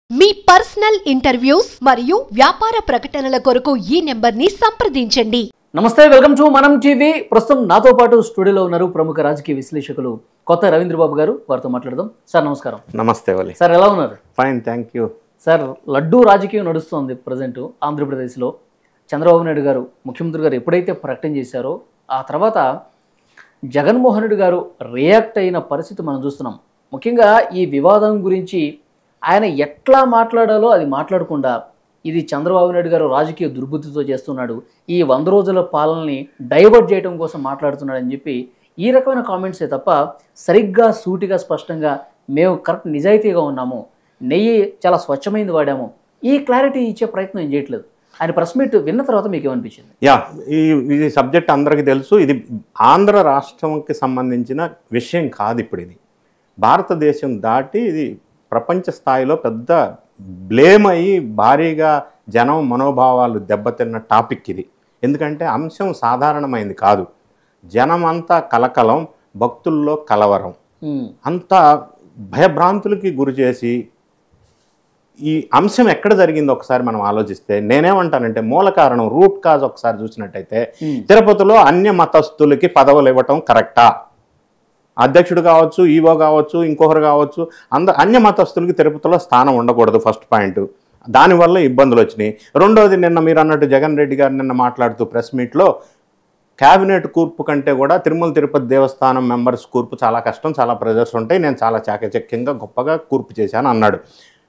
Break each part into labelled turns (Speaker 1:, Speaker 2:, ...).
Speaker 1: మీ personal interviews మరియు వ్యాపార ప్రకటనల కొరకు ఈ నెంబర్ని సంప్రదించండి
Speaker 2: నమస్తే వెల్కమ్ టు మనం టీవీ ప్రస్తుతం నాతో పాటు స్టూడియోలో ఉన్నారు ప్రముఖ రాజకీయ విశ్లేషకులు కొత్త రవీంద్రబాబు గారు వారితో మాట్లాడదాం సార్ నమస్కారం
Speaker 3: నమస్తే వలి
Speaker 2: సార్ ఎలా ఉన్నారు
Speaker 3: fine thank you
Speaker 2: sir laddu రాజకీయం నడుస్తోంది ప్రజెంట్ ఆంధ్రప్రదేశ్లో చంద్రబాబు నాయుడు గారు ముఖ్యమంత్రి గారు ఎప్పుడైతే ప్రకటన చేశారో ఆ తర్వాత జగన్మోహన్ రెడ్డి గారు రియాక్ట్ అయిన పరిస్థితి మనం చూస్తున్నాం ముఖ్యంగా ఈ వివాదం గురించి ఆయన ఎట్లా మాట్లాడాలో అది మాట్లాడకుండా ఇది చంద్రబాబు నాయుడు గారు రాజకీయ దుర్బుద్ధితో చేస్తున్నాడు ఈ వంద రోజుల పాలనని డైవర్ట్ చేయడం కోసం మాట్లాడుతున్నాడు అని చెప్పి ఈ రకమైన కామెంట్సే తప్ప సరిగ్గా సూటిగా స్పష్టంగా మేము కరెక్ట్ నిజాయితీగా ఉన్నాము నెయ్యి చాలా స్వచ్ఛమైనది వాడాము ఈ క్లారిటీ ఇచ్చే ప్రయత్నం ఏం చేయట్లేదు ఆయన ప్రెస్ మీట్ విన్న తర్వాత మీకు ఏమనిపించింది
Speaker 3: యా ఈ ఇది సబ్జెక్ట్ అందరికీ తెలుసు ఇది ఆంధ్ర రాష్ట్రంకి సంబంధించిన విషయం కాదు ఇప్పుడు ఇది భారతదేశం దాటి ఇది ప్రపంచ స్థాయిలో పెద్ద బ్లేమ్ అయ్యి భారీగా జనం మనోభావాలు దెబ్బతిన్న టాపిక్ ఇది ఎందుకంటే అంశం సాధారణమైంది కాదు జనం అంతా కలకలం భక్తుల్లో కలవరం
Speaker 2: ఉమ్,
Speaker 3: అంత భయభ్రాంతులకి గురి చేసి ఈ అంశం ఎక్కడ జరిగిందో ఒకసారి మనం ఆలోచిస్తే నేనేమంటానంటే మూల కారణం రూట్ కాజ్ ఒకసారి చూసినట్టయితే
Speaker 2: ఉమ్,
Speaker 3: తిరుపతిలో అన్య మతస్థులకి పదవులు ఇవ్వటం కరెక్టా అధ్యక్షుడు కావచ్చు ఈవో కావచ్చు ఇంకొకరు కావచ్చు అంద అన్య మతస్థులకి తిరుపతిలో స్థానం ఉండకూడదు ఫస్ట్ పాయింట్ దానివల్ల ఇబ్బందులు వచ్చినాయి రెండోది నిన్న మీరు అన్నట్టు జగన్ రెడ్డి గారు నిన్న మాట్లాడుతూ ప్రెస్ మీట్లో క్యాబినెట్ కూర్పు కంటే కూడా తిరుమల తిరుపతి దేవస్థానం మెంబర్స్ కూర్పు చాలా కష్టం చాలా ప్రెజర్స్ ఉంటాయి నేను చాలా చాకచక్యంగా గొప్పగా కూర్పు చేశాను అన్నాడు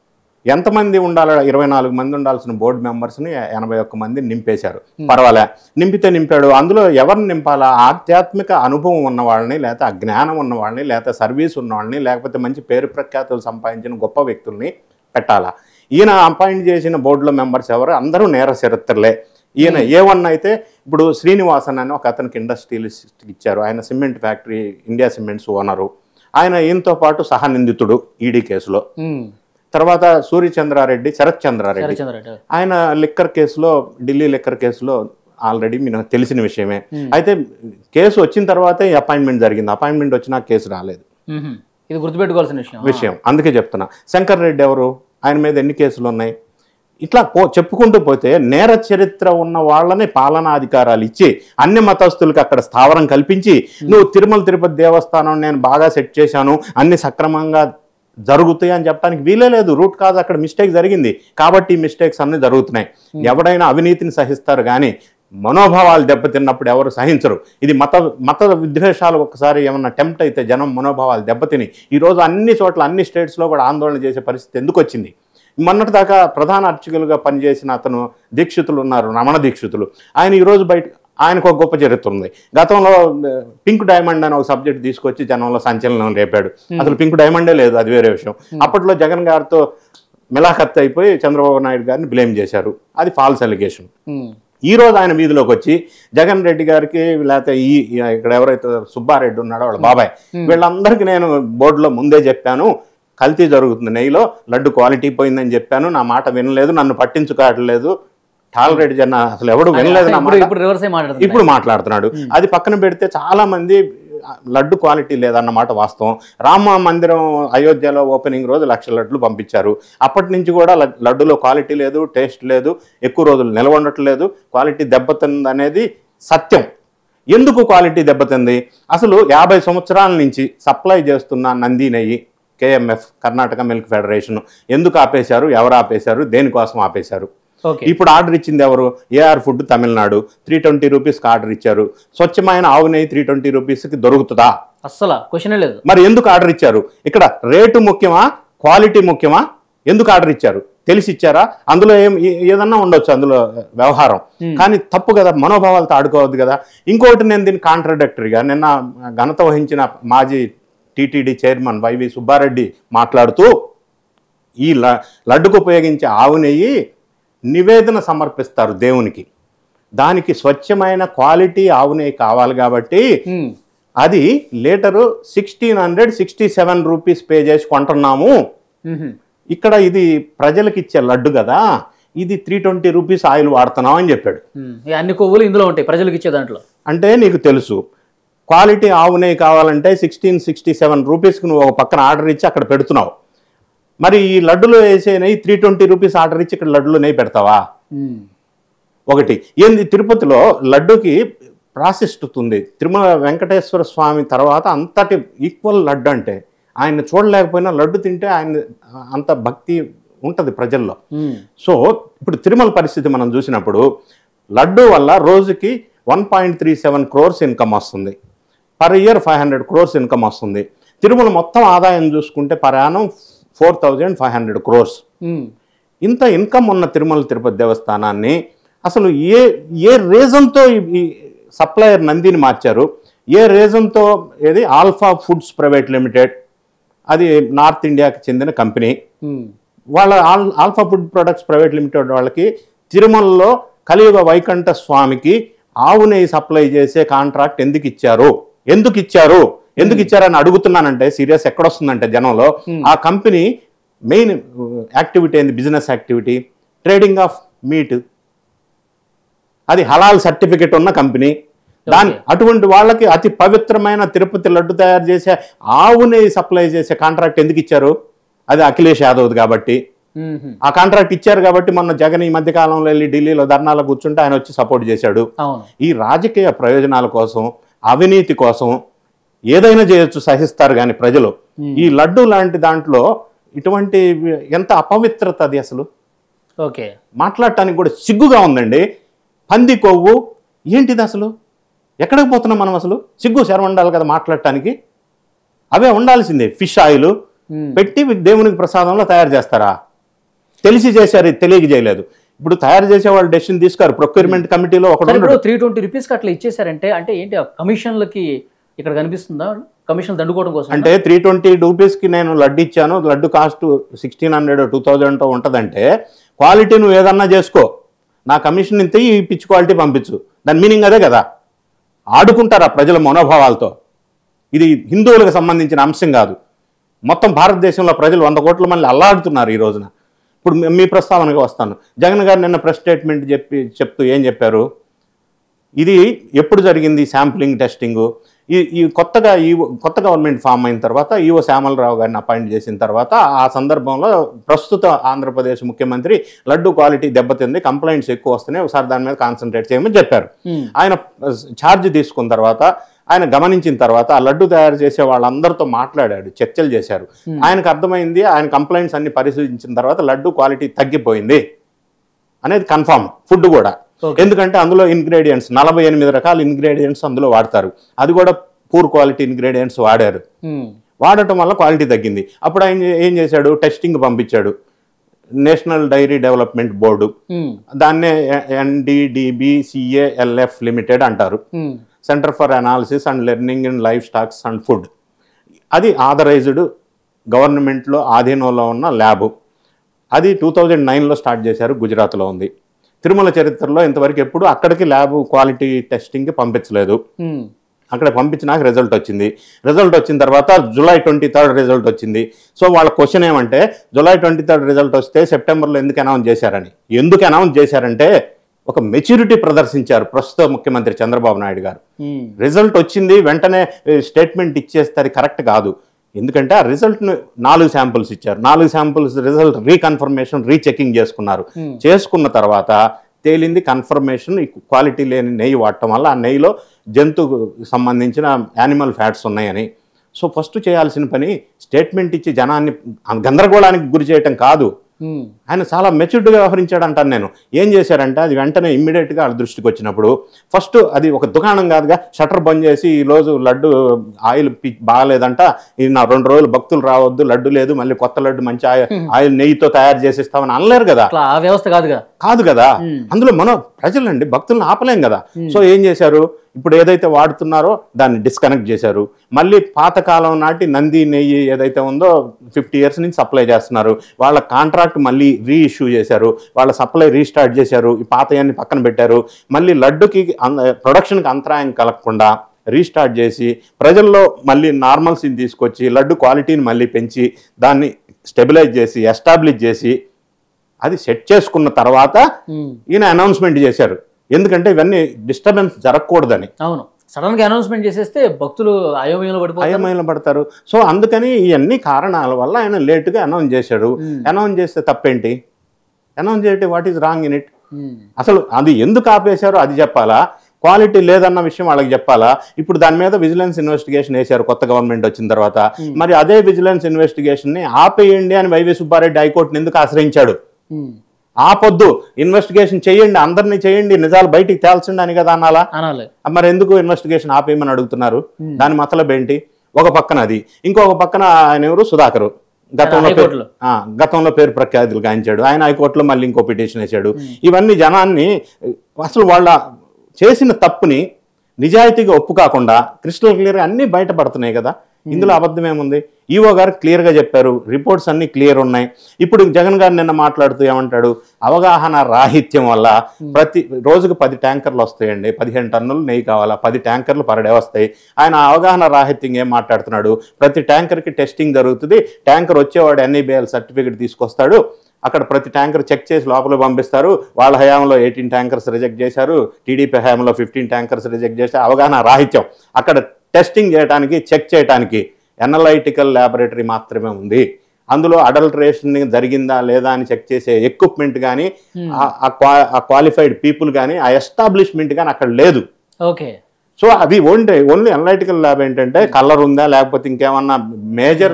Speaker 3: ఎంతమంది ఉండాలి ఇరవై నాలుగు మంది ఉండాల్సిన బోర్డు మెంబర్స్ని ఎనభై ఒక్క మంది నింపేశారు పర్వాలే నింపితే నింపాడు అందులో ఎవరిని నింపాలా ఆధ్యాత్మిక అనుభవం ఉన్న వాళ్ళని లేకపోతే ఆ జ్ఞానం ఉన్న వాళ్ళని లేకపోతే సర్వీస్ ఉన్న వాళ్ళని లేకపోతే మంచి పేరు ప్రఖ్యాతులు సంపాదించిన గొప్ప వ్యక్తుల్ని పెట్టాలా ఈయన అపాయింట్ చేసిన బోర్డులో మెంబర్స్ ఎవరు అందరూ నేర చరిత్రలే ఈయన ఏ వన్ అయితే ఇప్పుడు శ్రీనివాసన్ అని ఒక అతనికి ఇండస్ట్రియలిస్ట్ ఇచ్చారు ఆయన cement factory India cements owner ఆయన ఈయనతో పాటు సహనిందితుడు ఈడీ కేసులో
Speaker 2: ఉమ్,
Speaker 3: తర్వాత సూర్యచంద్రారెడ్డి శరత్ చంద్రారెడ్డి
Speaker 2: శరత్చంద్ర రెడ్డి
Speaker 3: ఆయన లిక్కర్ కేసులో ఢిల్లీ లిక్కర్ కేసులో ఆల్రెడీ మీకు తెలిసిన విషయమే
Speaker 2: Hmm.
Speaker 3: అయితే కేసు వచ్చిన తర్వాతే ఈ అపాయింట్మెంట్ జరిగింది అపాయింట్మెంట్ వచ్చినా కేసు రాలేదు
Speaker 2: ఉహుం, ఇది గుర్తుపెట్టుకోవాల్సిన విషయం
Speaker 3: విషయం అందుకే చెప్తున్నా శంకర్ రెడ్డి ఎవరు ఆయన మీద ఎన్ని కేసులు ఉన్నాయి ఇట్లా పో చెప్పుకుంటూ పోతే నేర చరిత్ర ఉన్న వాళ్ళని పాలనా అధికారాలు ఇచ్చి అన్ని మతస్థులకు అక్కడ స్థావరం కల్పించి నువ్వు తిరుమల తిరుపతి దేవస్థానం నేను బాగా సెట్ చేశాను అన్ని సక్రమంగా జరుగుతాయి అని చెప్పడానికి వీలే లేదు రూట్ కాజ్ అక్కడ మిస్టేక్ జరిగింది కాబట్టి ఈ మిస్టేక్స్ అన్ని జరుగుతున్నాయి ఎవడైనా అవినీతిని సహిస్తారు కానీ మనోభావాలు దెబ్బతిన్నప్పుడు ఎవరు సహించరు ఇది మత మత విద్వేషాలు ఒకసారి ఏమన్నా టెంప్ట్ అయితే జనం మనోభావాలు దెబ్బతిని ఈరోజు అన్ని చోట్ల అన్ని స్టేట్స్లో కూడా ఆందోళన చేసే పరిస్థితి ఎందుకు వచ్చింది మొన్నటి దాకా ప్రధాన అర్చకులుగా పనిచేసిన అతను దీక్షితులు ఉన్నారు రమణ దీక్షితులు ఆయన ఈరోజు బయట ఆయనకు ఒక గొప్ప చరిత్ర ఉంది గతంలో ఆ, పింక్ డైమండ్ అని ఒక సబ్జెక్ట్ తీసుకొచ్చి జనంలో సంచలనం రేపాడు అసలు పింక్ డైమండే లేదు అది వేరే విషయం అప్పట్లో జగన్ గారితో మిలాఖత్ అయిపోయి చంద్రబాబు నాయుడు గారిని బ్లేమ్ చేశారు అది ఫాల్స్ అలిగేషన్
Speaker 2: ఉమ్,
Speaker 3: ఈ రోజు ఆయన వీధిలోకి వచ్చి జగన్ రెడ్డి గారికి లేకపోతే ఈ ఈ- ఇక్కడ ఎవరైతే సుబ్బారెడ్డి ఉన్నాడో వాళ్ళ బాబాయ్ వీళ్ళందరికీ నేను బోర్డులో ముందే చెప్పాను కల్తీ జరుగుతుంది నెయ్యిలో లడ్డు క్వాలిటీ పోయిందని చెప్పాను నా మాట వినలేదు నన్ను పట్టించుకోవట్లేదు టాలరెడ్డి జన అసలు ఎవడు వినలేదు నా
Speaker 2: ఇప్పుడు
Speaker 3: మాట
Speaker 2: ఇప్పుడు రివర్స్ అయి మాట్లాడుతుంది
Speaker 3: ఇప్పుడు మాట్లాడుతున్నాడు అది పక్కన పెడితే చాలా మంది లడ్డు క్వాలిటీ లేదన్నమాట వాస్తవం రామ మందిరం అయోధ్యలో ఓపెనింగ్ రోజు లక్ష లడ్లు పంపించారు అప్పటి నుంచి కూడా లడ్- లడ్డులో క్వాలిటీ లేదు టేస్ట్ లేదు ఎక్కువ రోజులు నిల్వ ఉండట్లేదు క్వాలిటీ దెబ్బతింది అనేది సత్యం ఎందుకు క్వాలిటీ దెబ్బతింది అసలు యాభై సంవత్సరాల నుంచి సప్లై చేస్తున్న నంది నెయ్యి కేఎంఎఫ్ కర్ణాటక మిల్క్ ఫెడరేషన్ ఎందుకు ఆపేశారు ఎవరు ఆపేశారు దేనికోసం ఆపేశారు
Speaker 2: ఓకే
Speaker 3: ఇప్పుడు ఆర్డర్ ఇచ్చింది ఎవరు AR food Tamil Nadu three twenty రూపీస్కి ఆర్డర్ ఇచ్చారు స్వచ్ఛమైన ఆవు నెయ్యి త్రీ ట్వంటీ రూపీస్కి దొరుకుతుందా
Speaker 2: అస్సలు క్వశ్చనే లేదు
Speaker 3: మరి ఎందుకు ఆర్డర్ ఇచ్చారు ఇక్కడ రేటు ముఖ్యమా క్వాలిటీ ముఖ్యమా ఎందుకు ఆర్డర్ ఇచ్చారు తెలిసి ఇచ్చారా అందులో ఏం ఏ- ఏదన్నా ఉండొచ్చు అందులో వ్యవహారం కానీ తప్పు కదా మనోభావాలతో ఆడుకోవద్దు కదా ఇంకోటి నేను దీన్ని కాంట్రడక్టరీగా నిన్న ఘనత వహించిన మాజీ టీటీడీ చైర్మన్ వైవి సుబ్బారెడ్డి మాట్లాడుతూ ఈ ల లడ్డుకు ఉపయోగించే ఆవు నెయ్యి నివేదన సమర్పిస్తారు దేవునికి దానికి స్వచ్ఛమైన క్వాలిటీ ఆవు నెయ్యి కావాలి కాబట్టి
Speaker 2: ఉమ్,
Speaker 3: అది litre sixteen hundred sixty seven rupees pay చేసి కొంటున్నాము
Speaker 2: ఉహుం,
Speaker 3: ఇక్కడ ఇది ప్రజలకు ఇచ్చే లడ్డు కదా ఇది త్రీ ట్వంటీ రూపీస్ ఆయిల్ వాడుతున్నాం అని చెప్పాడు
Speaker 2: ఉమ్, ఈ అన్ని కొవ్వులు ఇందులో ఉంటాయి ప్రజలకు ఇచ్చే దాంట్లో
Speaker 3: అంటే నీకు తెలుసు క్వాలిటీ ఆవు నెయ్యి కావాలంటే సిక్స్టీన్ సిక్స్టీ సెవెన్ రూపీస్కి నువ్వు ఒక పక్కన ఆర్డర్ ఇచ్చి అక్కడ పెడుతున్నావు మరి ఈ లడ్డులో వేసే నెయ్యి త్రీ ట్వంటీ రూపీస్ ఆర్డర్ ఇచ్చి ఇక్కడ లడ్డులో నెయ్యి పెడతావా
Speaker 2: ఉమ్.
Speaker 3: ఒకటి ఏంది తిరుపతిలో లడ్డుకి ప్రాశిష్టత ఉంది తిరుమల వెంకటేశ్వర స్వామి తర్వాత అంతటి ఈక్వల్ లడ్డు అంటే ఆయన చూడలేకపోయినా లడ్డు తింటే ఆయన అంత భక్తి ఉంటుంది ప్రజల్లో
Speaker 2: ఉమ్.
Speaker 3: సో ఇప్పుడు తిరుమల పరిస్థితి మనం చూసినప్పుడు లడ్డు వల్ల రోజుకి one point three seven crores income వస్తుంది per year five hundred crores income వస్తుంది తిరుమల మొత్తం ఆదాయం చూసుకుంటే per annum four thousand five hundred crores
Speaker 2: um.
Speaker 3: ఇంత ఇన్కమ్ ఉన్న తిరుమల తిరుపతి దేవస్థానాన్ని అసలు ఏ ఏ రీజన్తో ఈ సప్లయర్ నందిని మార్చారు ఏ రీజన్తో ఏది ఆల్ఫా ఫుడ్స్ ప్రైవేట్ లిమిటెడ్ అది నార్త్ ఇండియాకి చెందిన కంపెనీ
Speaker 2: ఉమ్.
Speaker 3: వాళ్ళ all alpha food products private limited వాళ్ళకి తిరుమలలో కలియుగ వైకంఠ స్వామికి ఆవు నెయ్యి సప్లై చేసే కాంట్రాక్ట్ ఎందుకు ఇచ్చారు ఎందుకు ఇచ్చారు ఎందుకు ఇచ్చారని అడుగుతున్నానంటే సీరియస్ ఎక్కడొస్తుందంటే జనంలో ఆ కంపెనీ మెయిన్ యాక్టివిటీ ఏంది business activity trading of meat అది హలాల్ సర్టిఫికెట్ ఉన్న కంపెనీ దాని అటువంటి వాళ్ళకి అతి పవిత్రమైన తిరుపతి లడ్డు తయారు చేసే ఆవు నెయ్యి సప్లై చేసే కాంట్రాక్ట్ ఎందుకు ఇచ్చారు అది అఖిలేష్ యాదవ్ కాబట్టి
Speaker 2: ఉమ్.
Speaker 3: ఆ కాంట్రాక్ట్ ఇచ్చారు కాబట్టి మొన్న జగన్ ఈ మధ్య కాలంలో వెళ్ళి ఢిల్లీలో ధర్నాలో కూర్చుంటే ఆయన వచ్చి సపోర్ట్ చేశాడు
Speaker 2: అవును
Speaker 3: ఈ రాజకీయ ప్రయోజనాల కోసం అవినీతి కోసం ఏదైనా చేయొచ్చు సహిస్తారు కానీ ప్రజలు ఈ లడ్డు లాంటి దాంట్లో ఇటువంటి ఎంత అపవిత్రత అది అసలు
Speaker 2: ఓకే
Speaker 3: మాట్లాడటానికి కూడా సిగ్గుగా ఉందండి పంది కొవ్వు ఏంటిది అసలు ఎక్కడికి పోతున్నాం మనం అసలు సిగ్గు శరం ఉండాలి కదా మాట్లాడటానికి అవే ఉండాల్సిందే ఫిష్ ఆయిల్
Speaker 2: ఉమ్.
Speaker 3: పెట్టి దేవునికి ప్రసాదంలో తయారు చేస్తారా తెలిసి చేశారు ఇది తెలియక చేయలేదు ఇప్పుడు తయారు చేసే వాళ్ళు డెసిషన్ తీసుకోరు ప్రొక్యూర్మెంట్ కమిటీలో ఒకడు
Speaker 2: సరే ఇప్పుడు
Speaker 3: ఉండడు.
Speaker 2: త్రీ ట్వంటీ రూపీస్కి అట్లా ఇచ్చేసారంటే అంటే ఏంటి ఆ కమిషన్లకి ఇక్కడ కనిపిస్తుందా కమిషన్ దండుకోవడం కోసం
Speaker 3: అంటే త్రీ ట్వంటీ రూపీస్కి నేను లడ్డు ఇచ్చాను laddu cost sixteen hundred two thousand ఉంటుందంటే క్వాలిటీ నువ్వు ఏదన్నా చేసుకో నా కమిషన్ ఇంత ఈ పిచ్ క్వాలిటీ పంపించు దాని మీనింగ్ అదే కదా ఆడుకుంటారా ప్రజల మనోభావాలతో ఇది హిందువులకు సంబంధించిన అంశం కాదు మొత్తం భారతదేశంలో ప్రజలు వంద కోట్ల మంది అల్లాడుతున్నారు ఈ రోజున ఇప్పుడు మీ- మీ ప్రస్తావనకి వస్తాను జగన్ గారు నిన్న ప్రెస్ స్టేట్మెంట్ చెప్పి చెప్తూ ఏం చెప్పారు ఇది ఎప్పుడు జరిగింది శాంప్లింగ్ టెస్టింగ్ ఈ ఈ కొత్తగా ఈ కొత్త గవర్నమెంట్ ఫామ్ అయిన తర్వాత ఈవో శ్యామలరావు గారిని అపాయింట్ చేసిన తర్వాత ఆ సందర్భంలో ప్రస్తుత ఆంధ్రప్రదేశ్ ముఖ్యమంత్రి లడ్డు క్వాలిటీ దెబ్బతింది కంప్లైంట్స్ ఎక్కువ వస్తున్నాయి ఒకసారి దాని మీద కాన్సన్ట్రేట్ చేయమని చెప్పారు
Speaker 2: ఉమ్.
Speaker 3: ఆయన ఛార్జ్ తీసుకున్న తర్వాత ఆయన గమనించిన తర్వాత ఆ లడ్డు తయారు చేసే వాళ్ళందరితో మాట్లాడాడు చర్చలు చేశారు ఆయనకు అర్థమైంది ఆయన కంప్లైంట్స్ అన్ని పరిశీలించిన తర్వాత లడ్డు క్వాలిటీ తగ్గిపోయింది అనేది కన్ఫామ్ ఫుడ్ కూడా
Speaker 2: Okay.
Speaker 3: ఎందుకంటే అందులో ఇంగ్రీడియంట్స్ నలభై ఎనిమిది రకాల ఇంగ్రీడియంట్స్ అందులో వాడతారు అది కూడా పూర్ క్వాలిటీ ఇంగ్రీడియంట్స్ వాడారు
Speaker 2: ఉమ్.
Speaker 3: వాడటం వల్ల క్వాలిటీ తగ్గింది అప్పుడు ఆయన ఏం చేశాడు టెస్టింగ్ పంపించాడు national dairy development board
Speaker 2: um.
Speaker 3: దాన్నే ఎన్డిడిబిసిఏఎల్ఎఫ్ లిమిటెడ్ అంటారు
Speaker 2: um.
Speaker 3: Centre for analysis and learning in livestocks and food అది ఆథరైజ్డ్ గవర్నమెంట్లో ఆధీనంలో ఉన్న ల్యాబ్ అది టూ థౌజండ్ నైన్లో స్టార్ట్ చేశారు గుజరాత్లో ఉంది తిరుమల చరిత్రలో ఇంతవరకు ఎప్పుడు అక్కడికి ల్యాబ్ క్వాలిటీ టెస్టింగ్కి పంపించలేదు
Speaker 2: ఉమ్.
Speaker 3: అక్కడ పంపించినాక రిజల్ట్ వచ్చింది రిజల్ట్ వచ్చిన తర్వాత జూలై ట్వంటీ థర్డ్ రిజల్ట్ వచ్చింది సో వాళ్ళ క్వశ్చన్ ఏమంటే జూలై ట్వంటీ థర్డ్ రిజల్ట్ వస్తే సెప్టెంబర్లో ఎందుకు అనౌన్స్ చేశారని ఎందుకు అనౌన్స్ చేశారంటే ఒక మెచ్యూరిటీ ప్రదర్శించారు ప్రస్తుత ముఖ్యమంత్రి చంద్రబాబు నాయుడు గారు
Speaker 2: ఉమ్.
Speaker 3: రిజల్ట్ వచ్చింది వెంటనే స్టేట్మెంట్ ఇచ్చేస్తే అది కరెక్ట్ కాదు ఎందుకంటే ఆ రిజల్ట్ను నాలుగు శాంపుల్స్ ఇచ్చారు నాలుగు శాంపుల్స్ రిజల్ట్ రీకన్ఫర్మేషన్ రీచెకింగ్ చేసుకున్నారు
Speaker 2: Hmm.
Speaker 3: చేసుకున్న తర్వాత తేలింది కన్ఫర్మేషన్ ఈ క్వాలిటీ లేని నెయ్యి వాడటం వల్ల ఆ నెయ్యిలో జంతువు సంబంధించిన యానిమల్ ఫ్యాట్స్ ఉన్నాయని సో ఫస్ట్ చేయాల్సిన పని స్టేట్మెంట్ ఇచ్చి జనాన్ని గందరగోళానికి గురి చేయటం కాదు
Speaker 2: ఉమ్.
Speaker 3: ఆయన చాలా మెచ్యూర్డ్గా వ్యవహరించాడు అంటాను నేను ఏం చేశారంటే అది వెంటనే ఇమ్మీడియట్గా వాళ్ళ దృష్టికి వచ్చినప్పుడు ఫస్ట్ అది ఒక దుకాణం కాదుగా షటర్ బంద్ చేసి ఈ రోజు లడ్డు ఆయిల్ పి- బాగాలేదంట ఇది నా రెండు రోజులు భక్తులు రావద్దు లడ్డు లేదు మళ్ళీ కొత్త లడ్డు మంచి ఆయిల్ ఆయిల్ నెయ్యితో తయారు చేసిస్తామని అనలేరు కదా
Speaker 2: అట్లా ఆ వ్యవస్థ కాదుగా
Speaker 3: కాదు కదా
Speaker 2: Hmm.
Speaker 3: అందులో మనం ప్రజలండి భక్తులను ఆపలేం కదా సో ఏం చేశారు ఇప్పుడు ఏదైతే వాడుతున్నారో దాన్ని డిస్కనెక్ట్ చేశారు మళ్ళీ పాతకాలం నాటి నంది నెయ్యి ఏదైతే ఉందో ఫిఫ్టీ ఇయర్స్ నుంచి సప్లై చేస్తున్నారు వాళ్ళ కాంట్రాక్ట్ మళ్ళీ రీఇష్యూ చేశారు వాళ్ళ సప్లై రీస్టార్ట్ చేశారు ఈ పాతయాన్ని పక్కన పెట్టారు మళ్ళీ లడ్డుకి ప్రొడక్షన్కి అంతరాయం కలగకుండా రీస్టార్ట్ చేసి ప్రజల్లో మళ్ళీ నార్మల్సీని తీసుకొచ్చి లడ్డు క్వాలిటీని మళ్ళీ పెంచి దాన్ని స్టెబిలైజ్ చేసి ఎస్టాబ్లిష్ చేసి అది సెట్ చేసుకున్న తర్వాత
Speaker 2: ఉమ్.
Speaker 3: ఈయన అనౌన్స్మెంట్ చేశారు ఎందుకంటే ఇవన్నీ డిస్టర్బెన్స్ జరగకూడదని
Speaker 2: అవును సడన్ గా అనౌన్స్మెంట్ చేసేస్తే భక్తులు అయోమయంలో పడిపోతారు
Speaker 3: అయోమయంలో పడతారు సో అందుకని ఇవన్నీ కారణాల వల్ల ఆయన లేటుగా అనౌన్స్ చేశాడు
Speaker 2: ఉమ్.
Speaker 3: అనౌన్స్ చేస్తే తప్పేంటి అనౌన్స్ చేయటం what is wrong in it
Speaker 2: um.
Speaker 3: అసలు అది ఎందుకు ఆపేశారో అది చెప్పాలా క్వాలిటీ లేదన్న విషయం వాళ్ళకి చెప్పాలా ఇప్పుడు దాని మీద విజిలెన్స్ ఇన్వెస్టిగేషన్ వేశారు కొత్త గవర్నమెంట్ వచ్చిన తర్వాత మరి అదే విజిలెన్స్ ఇన్వెస్టిగేషన్ ని ఆపేయండి అని వైవి సుబ్బారెడ్డి హైకోర్టుని ఎందుకు ఆశ్రయించాడు
Speaker 2: ఉమ్.
Speaker 3: ఆపొద్దు ఇన్వెస్టిగేషన్ చేయండి అందరినీ చేయండి నిజాలు బయటికి తేల్చండి అని కదా అనాలా
Speaker 2: అనాలి
Speaker 3: మరి ఎందుకు ఇన్వెస్టిగేషన్ ఆపేయమని అడుగుతున్నారు
Speaker 2: Hmm.
Speaker 3: దాని మతలబ్ ఏంటి ఒక పక్కన అది ఇంకొక పక్కన ఆయన ఎవరు సుధాకర్ గతంలో పేరు-
Speaker 2: హైకోర్టులో.
Speaker 3: ఆ, గతంలో పేరు ప్రఖ్యాతులు గాయించాడు ఆయన హైకోర్టులో మళ్ళీ ఇంకో పిటిషన్ వేశాడు ఇవన్నీ జనాన్ని అసలు వాళ్ళ చేసిన తప్పుని నిజాయితీగా ఒప్పు కాకుండా క్రిస్టల్ క్లియర్గా అన్నీ బయటపడుతున్నాయి కదా ఇందులో అబద్ధం ఏముంది ఈవో గారు క్లియర్గా చెప్పారు రిపోర్ట్స్ అన్నీ క్లియర్ ఉన్నాయి ఇప్పుడు జగన్ గారు నిన్న మాట్లాడుతూ ఏమంటాడు అవగాహన రాహిత్యం వల్ల ప్రతి రోజుకు పది ట్యాంకర్లు వస్తాయండి పదిహేను టన్నులు నెయ్యి కావాలా పది ట్యాంకర్లు పర్ డే వస్తాయి ఆయన అవగాహన రాహిత్యం ఏం మాట్లాడుతున్నాడు ప్రతి ట్యాంకర్కి టెస్టింగ్ జరుగుతుంది ట్యాంకర్ వచ్చేవాడు ఎన్ఈబిఎల్ సర్టిఫికేట్ తీసుకొస్తాడు అక్కడ ప్రతి ట్యాంకర్ చెక్ చేసి లోపల పంపిస్తారు వాళ్ళ హయాంలో ఎయిటీన్ ట్యాంకర్స్ రిజెక్ట్ చేశారు టీడీపీ హయాంలో ఫిఫ్టీన్ ట్యాంకర్స్ రిజెక్ట్ చేశారు అవగాహన రాహిత్యం అక్కడ టెస్టింగ్ చేయడానికి చెక్ చేయడానికి ఎనలైటికల్ ల్యాబొరేటరీ మాత్రమే ఉంది అందులో అడల్టరేషన్ జరిగిందా లేదా అని చెక్ చేసే ఎక్విప్మెంట్ కానీ ఆ క్వాలిఫైడ్ పీపుల్ కానీ ఆ ఎస్టాబ్లిష్మెంట్ కానీ అక్కడ లేదు
Speaker 2: ఓకే
Speaker 3: సో అది ఓన్లీ ఓన్లీ అనలైటికల్ ల్యాబ్ ఏంటంటే కలర్ ఉందా లేకపోతే ఇంకేమన్నా మేజర్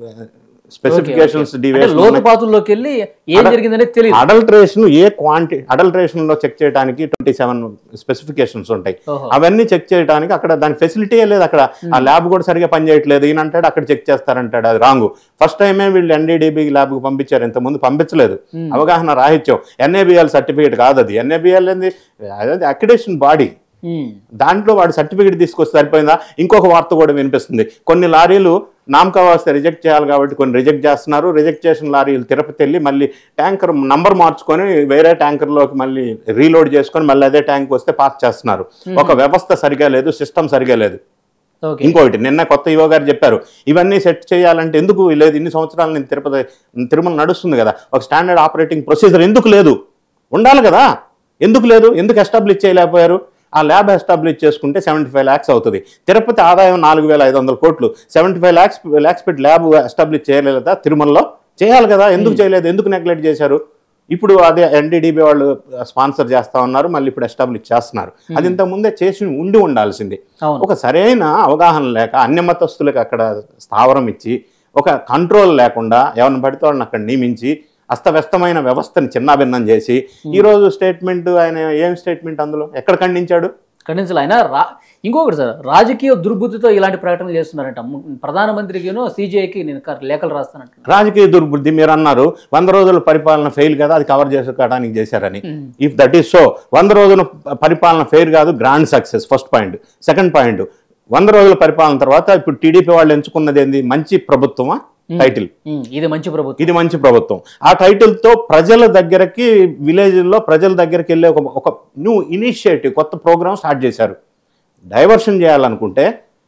Speaker 3: స్పెసిఫికేషన్స్
Speaker 2: లోతుపాతుల్లోకి వెళ్ళి ఏం జరిగిందనేది తెలియదు
Speaker 3: అడల్టరేషన్ ఏ క్వాంటి అడల్టరేషన్ లో చెక్ చేయడానికి ట్వంటీ సెవెన్ స్పెసిఫికేషన్స్ ఉంటాయి
Speaker 2: ఓహో.
Speaker 3: అవన్నీ చెక్ చేయడానికి అక్కడ దాని ఫెసిలిటీ లేదు అక్కడ ఆ ల్యాబ్ కూడా సరిగా పనిచేయట్లేదు ఈయన అంటాడు అక్కడ చెక్ చేస్తారంటాడు అది రాంగ్ ఫస్ట్ టైమే వీళ్ళు ఎన్డీడీబీ ల్యాబ్ కు పంపించారు ఇంతకుముందు పంపించలేదు అవగాహన రాహిత్యం ఎన్ఏబిఎల్ సర్టిఫికేట్ కాదు అది ఎన్ఏబిఎల్ అనేది అదే అక్రిడేషన్ బాడీ
Speaker 2: ఉమ్.
Speaker 3: దాంట్లో వాడు సర్టిఫికేట్ తీసుకొస్తే సరిపోయిందా ఇంకొక వార్త కూడా వినిపిస్తుంది కొన్ని లారీలు నామకా వస్తే రిజెక్ట్ చేయాలి కాబట్టి కొన్ని రిజెక్ట్ చేస్తున్నారు రిజెక్ట్ చేసిన లారీలు తిరుపతి వెళ్ళి మళ్ళీ ట్యాంకర్ నంబర్ మార్చుకొని వేరే ట్యాంకర్లోకి మళ్ళీ రీలోడ్ చేసుకొని మళ్ళీ అదే ట్యాంక్ వస్తే పాస్ చేస్తున్నారు ఒక వ్యవస్థ సరిగా లేదు సిస్టమ్ సరిగా లేదు
Speaker 2: ఓకే
Speaker 3: ఇంకోటి నిన్న కొత్త యువ గారు చెప్పారు ఇవన్నీ సెట్ చేయాలంటే ఎందుకు లేదు ఇన్ని సంవత్సరాలు నేను తిరుపతి తిరుమల నడుస్తుంది కదా ఒక స్టాండర్డ్ ఆపరేటింగ్ ప్రొసీజర్ ఎందుకు లేదు ఉండాలి కదా ఎందుకు లేదు ఎందుకు ఎస్టాబ్లిష్ చేయలేకపోయారు ఆ ల్యాబ్ ఎస్టాబ్లిష్ చేసుకుంటే సెవెంటీ ఫైవ్ ల్యాక్స్ అవుతుంది తిరుపతి ఆదాయం నాలుగు వేల ఐదు వందల కోట్లు సెవెంటీ ఫైవ్ ల్యాక్స్ ల్యాక్స్ పెట్టి ల్యాబ్ ఎస్టాబ్లిష్ చేయలేదా తిరుమలలో చేయాలి కదా ఎందుకు చేయలేదు ఎందుకు నెగ్లెక్ట్ చేశారు ఇప్పుడు అదే ఎన్డీడీబీ వాళ్ళు స్పాన్సర్ చేస్తా ఉన్నారు మళ్ళీ ఇప్పుడు ఎస్టాబ్లిష్ చేస్తున్నారు అది ఇంతకు ముందే చేసి ఉండి ఉండాల్సింది
Speaker 2: అవును
Speaker 3: ఒక సరైన అవగాహన లేక అన్య మతస్థులకు అక్కడ స్థావరం ఇచ్చి ఒక కంట్రోల్ లేకుండా ఎవరిని పడితే వాళ్ళని అక్కడ నియమించి అస్తవ్యస్తమైన వ్యవస్థని చిన్నాభిన్నం చేసి ఈ రోజు స్టేట్మెంట్ ఆయన ఏం స్టేట్మెంట్ అందులో ఎక్కడ ఖండించాడు
Speaker 2: ఖండించాలి ఆయన రా ఇంకొకటి సార్ రాజకీయ దుర్బుద్ధితో ఇలాంటి ప్రకటనలు చేస్తున్నారంట ము- ప్రధానమంత్రికిను సిజేఐకి నేను క- లేఖలు రాస్తానంటున్నాను
Speaker 3: రాజకీయ దుర్బుద్ధి మీరు అన్నారు వంద రోజుల పరిపాలన ఫెయిల్ కదా అది కవర్ చేసుకోవడానికి చేశారని ఇఫ్ దట్ ఈస్ సో వంద రోజుల పరిపాలన ఫెయిల్ కాదు grand success first point second point వంద రోజుల పరిపాలన తర్వాత ఇప్పుడు టీడీపీ వాళ్ళు ఎంచుకున్నది ఏంది మంచి ప్రభుత్వమా టైటిల్
Speaker 2: ఉమ్, ఇది మంచి ప్రభుత్వం
Speaker 3: ఇది మంచి ప్రభుత్వం ఆ టైటిల్ తో ప్రజల దగ్గరకి విలేజ్ లో ప్రజల దగ్గరికి వెళ్ళే ఒక ఒక న్యూ ఇనిషియేటివ్ కొత్త ప్రోగ్రామ్ స్టార్ట్ చేశారు డైవర్షన్ చేయాలనుకుంటే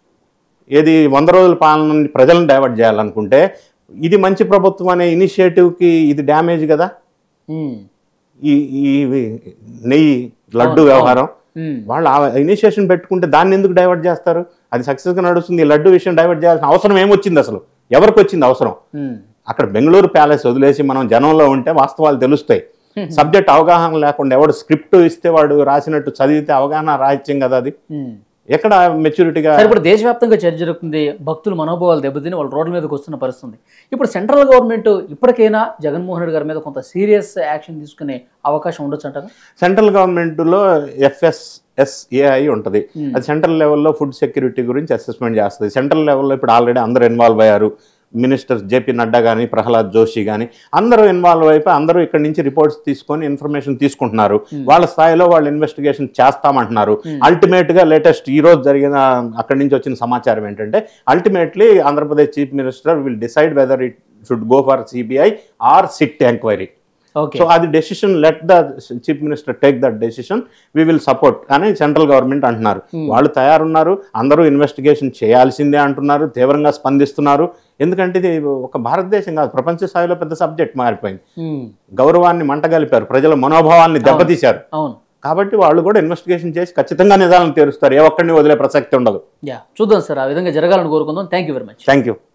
Speaker 3: ఏది వంద రోజుల పాలన నుండి ప్రజలను డైవర్ట్ చేయాలనుకుంటే ఇది మంచి ప్రభుత్వం అనే ఇనిషియేటివ్కి ఇది డ్యామేజ్ కదా
Speaker 2: ఉమ్,
Speaker 3: ఈ ఈ నెయ్యి లడ్డు
Speaker 2: అవును,
Speaker 3: వ్యవహారం
Speaker 2: ఉమ్,
Speaker 3: వాళ్ళు ఆ ఇనిషియేషన్ పెట్టుకుంటే దాన్ని ఎందుకు డైవర్ట్ చేస్తారు అది సక్సెస్గా నడుస్తుంది ఈ లడ్డు విషయం డైవర్ట్ చేయాల్సిన అవసరం ఏమొచ్చింది అసలు ఎవరికి వచ్చింది అవసరం
Speaker 2: ఉమ్,
Speaker 3: అక్కడ బెంగళూరు ప్యాలెస్ వదిలేసి మనం జనంలో ఉంటే వాస్తవాలు తెలుస్తాయి సబ్జెక్ట్ అవగాహన లేకుండా ఎవడు స్క్రిప్ట్ ఇస్తే వాడు రాసినట్టు చదివితే అవగాహన రాహిత్యం కదా అది
Speaker 2: ఉమ్.
Speaker 3: ఎక్కడ మెచ్యూరిటీగా
Speaker 2: సరే ఇప్పుడు దేశవ్యాప్తంగా చర్చ జరుగుతుంది భక్తుల మనోభావాలు దెబ్బతిని వాళ్ళు రోడ్ల మీదకి వస్తున్న పరిస్థితి ఇప్పుడు సెంట్రల్ గవర్నమెంట్ ఇప్పటికైనా జగన్మోహన్ రెడ్డి గారి మీద కొంత సీరియస్ యాక్షన్ తీసుకునే అవకాశం ఉండొచ్చు అంటారా
Speaker 3: సెంట్రల్ గవర్నమెంట్లో ఎఫ్ఎస్ఎస్ఏఐ ఉంటుంది అది సెంట్రల్ లెవెల్లో ఫుడ్ సెక్యూరిటీ గురించి అసెస్మెంట్ చేస్తుంది సెంట్రల్ లెవెల్లో ఇప్పుడు ఆల్రెడీ అందరూ ఇన్వాల్వ్ అయ్యారు మినిస్టర్ జేపీ నడ్డా కానీ ప్రహ్లాద్ జోషి కానీ అందరూ ఇన్వాల్వ్ అయిపోయి అందరూ ఇక్కడ నుంచి రిపోర్ట్స్ తీసుకొని ఇన్ఫర్మేషన్ తీసుకుంటున్నారు వాళ్ళ స్థాయిలో వాళ్ళు ఇన్వెస్టిగేషన్ చేస్తామంటున్నారు అల్టిమేట్ గా లేటెస్ట్ ఈ రోజు జరిగిన అక్కడి నుంచి వచ్చిన సమాచారం ఏంటంటే ultimately Andhra Pradesh chief minister will decide whether it should go for CBI or SIT enquiry
Speaker 2: okay
Speaker 3: so అది decision let the chief minister take that decision we will support అని సెంట్రల్ గవర్నమెంట్ అంటున్నారు వాళ్ళు తయారున్నారు అందరూ ఇన్వెస్టిగేషన్ చేయాల్సిందే అంటున్నారు తీవ్రంగా స్పందిస్తున్నారు ఎందుకంటే ఇది ఒక భారతదేశం కాదు ప్రపంచ స్థాయిలో పెద్ద సబ్జెక్ట్ మారిపోయింది
Speaker 2: ఉమ్,
Speaker 3: గౌరవాన్ని మంటగలిపారు ప్రజల మనోభావాల్ని దెబ్బతీశారు
Speaker 2: అవును
Speaker 3: కాబట్టి వాళ్ళు కూడా ఇన్వెస్టిగేషన్ చేసి ఖచ్చితంగా నిజాలను తీరుస్తారు ఏ ఒక్కడిని వదిలే ప్రసక్తి ఉండదు
Speaker 2: యా చూద్దాం సార్ ఆ విధంగా జరగాలని కోరుకుందాం thank you very much
Speaker 3: thank you